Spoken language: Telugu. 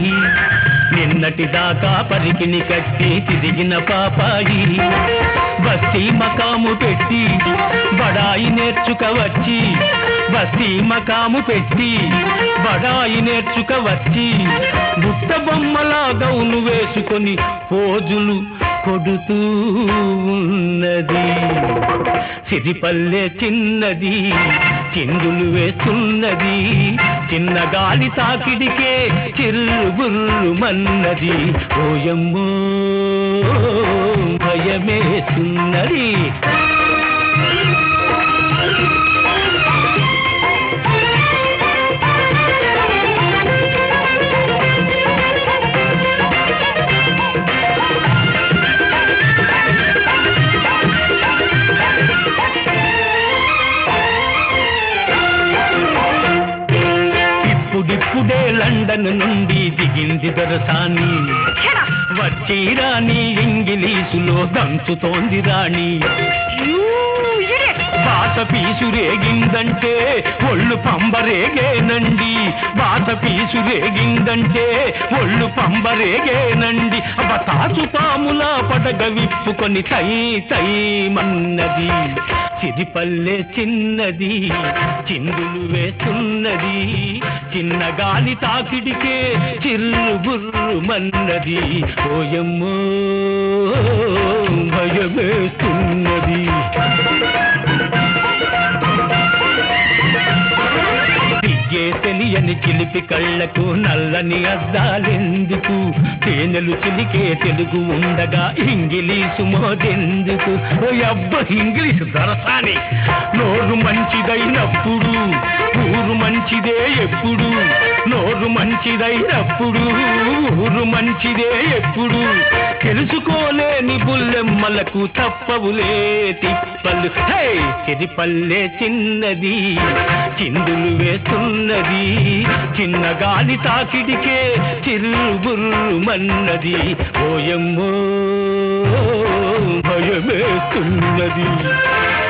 నిన్నటి దాకా పరికిని కట్టి తిరిగిన పాపాయి బస్తీ మకాము పెట్టి బడాయి నేర్చుక వచ్చి బస్తీ మకాము పెట్టి బడాయి నేర్చుక వచ్చి బుట్ట బొమ్మలా గౌను వేసుకొని పోజులు కొడుతూ ఉన్నది సిరిపల్లె చిన్నది చిందులు వేస్తున్నది చిన్న గాలి తాకిడికే చిర్రు మన్నది ఓయమ్మో భయమేస్తున్నది ఇప్పుడిప్పుడే లండన్ నుండి దిగింది దొరసాని వచ్చి రాణి ఇంగిలీసులో దంచుతోంది రాణి బాట పీసు రేగిందంటే ఒళ్ళు పంబరేగేనండి బాట పీసు రేగిందంటే ఒళ్ళు పంబరేగేనండి అవ తాచు పాములా పడగ విప్పుకొని తై తై మన్నది సిరిపల్లె చిన్నది చిందులు వేస్తున్నది చిన్న గాలి తాకిడికే చిర్రు బుర్రు మన్నది ఓయమ్మో భయమేస్తున్నది సిగ్గే తెలియని చిలిపి కళ్ళకు నల్లని అద్దాలెందుకు తేనెలు చిలికే తెలుగు ఉండగా ఇంగిలీసు మోదెందుకు ఓ అబ్బ ఇంగ్లీషు దొరసాని నోరు మంచిదైనప్పుడు ఊరు మంచిదే ఎప్పుడు నోరు మంచిదైనప్పుడు ఊరు మంచిదే ఎప్పుడు తెలుసుకోలేని బుల్లెమ్మలకు తప్పవులే తిప్పలు హే సిరిపల్లె చిన్నది చిందులు వేస్తున్నది చిన్న గాలి తాకిడికే చిర్రు బుర్రు మన్నది ఓయమ్మో భయమేస్తున్నది